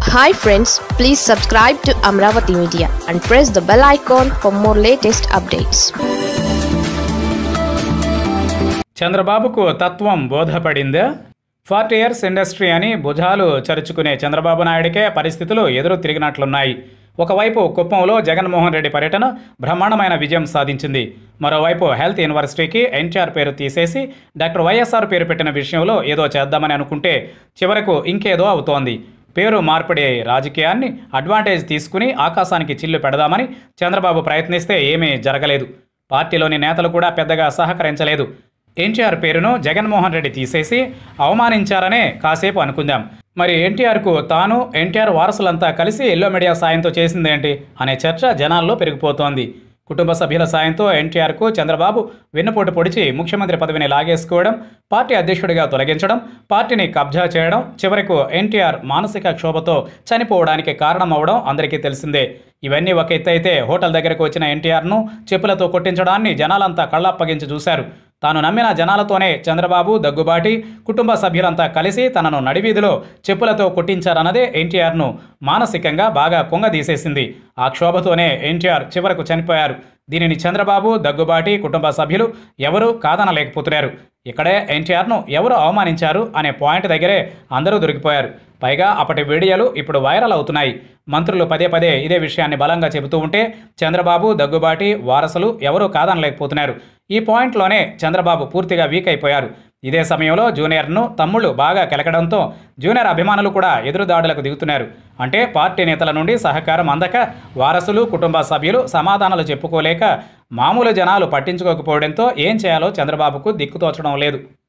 hi friends please subscribe to Amaravati media and press the bell icon for more latest updates చంద్రబాబుకు తత్వం బోధపడిందా forty years industry అని భుజాలు చరుచుకునే చంద్రబాబు నాయుడికే పరిస్థితులు ఎదురు తిరిగినట్లున్నాయి ఒకవైపు కుప్పంలో జగన్మోహన్ రెడ్డి పర్యటన బ్రహ్మాండమైన విజయం సాధించింది మరోవైపు హెల్త్ యూనివర్సిటీకి ఎన్టీఆర్ పేరు తీసేసి డాక్టర్ వైఎస్ఆర్ పేరు పెట్టిన విషయంలో ఏదో చేద్దామని అనుకుంటే చివరకు ఇంకేదో అవుతోంది పేరు మార్పిడి రాజకీయాన్ని అడ్వాంటేజ్ తీసుకుని ఆకాశానికి చిల్లు పెడదామని చంద్రబాబు ప్రయత్నిస్తే ఏమీ జరగలేదు పార్టీలోని నేతలు కూడా పెద్దగా సహకరించలేదు ఎన్టీఆర్ పేరును జగన్మోహన్ రెడ్డి తీసేసి అవమానించారనే కాసేపు అనుకుందాం మరి ఎన్టీఆర్కు తాను ఎన్టీఆర్ వారసులంతా కలిసి ఎల్లో మీడియా సాయంతో చేసిందేంటి అనే చర్చ జనాల్లో పెరిగిపోతోంది కుటుంబ సభ్యుల సాయంతో ఎన్టీఆర్కు చంద్రబాబు వెన్నుపోటు పొడిచి ముఖ్యమంత్రి పదవిని లాగేసుకోవడం పార్టీ అధ్యక్షుడిగా తొలగించడం పార్టీని కబ్జా చేయడం చివరకు ఎన్టీఆర్ మానసిక క్షోభతో చనిపోవడానికి కారణమవడం అందరికీ తెలిసిందే ఇవన్నీ ఒక ఎత్తు అయితే హోటల్ దగ్గరకు వచ్చిన ఎన్టీఆర్ను చెప్పులతో కొట్టించడాన్ని జనాలంతా కళ్ళప్పగించి చూశారు తాను నమ్మిన జనాలతోనే చంద్రబాబు దగ్గుబాటి కుటుంబ సభ్యులంతా కలిసి తనను నడివీధిలో చెప్పులతో కొట్టించారన్నదే ఎన్టీఆర్ను మానసికంగా బాగా కుంగదీసేసింది ఆ క్షోభతోనే ఎన్టీఆర్ చివరకు చనిపోయారు దీనిని చంద్రబాబు దగ్గుబాటి కుటుంబ సభ్యులు ఎవరూ కాదనలేకపోతున్నారు ఇక్కడే ఎన్టీఆర్ను ఎవరు అవమానించారు అనే పాయింట్ దగ్గరే అందరూ దొరికిపోయారు పైగా అప్పటి వీడియోలు ఇప్పుడు వైరల్ అవుతున్నాయి మంత్రులు పదే పదే ఇదే విషయాన్ని బలంగా చెబుతూ ఉంటే చంద్రబాబు దగ్గుబాటి వారసులు ఎవరూ కాదనలేకపోతున్నారు ఈ పాయింట్లోనే చంద్రబాబు పూర్తిగా వీక్ అయిపోయారు ఇదే సమయంలో జూనియర్ను తమ్ముళ్ళు బాగా కెలకడంతో జూనియర్ అభిమానులు కూడా ఎదురుదాడులకు దిగుతున్నారు అంటే పార్టీ నేతల నుండి సహకారం అందక వారసులు కుటుంబ సభ్యులు సమాధానాలు చెప్పుకోలేక మామూలు జనాలు పట్టించుకోకపోవడంతో ఏం చేయాలో చంద్రబాబుకు దిక్కుతోచడం లేదు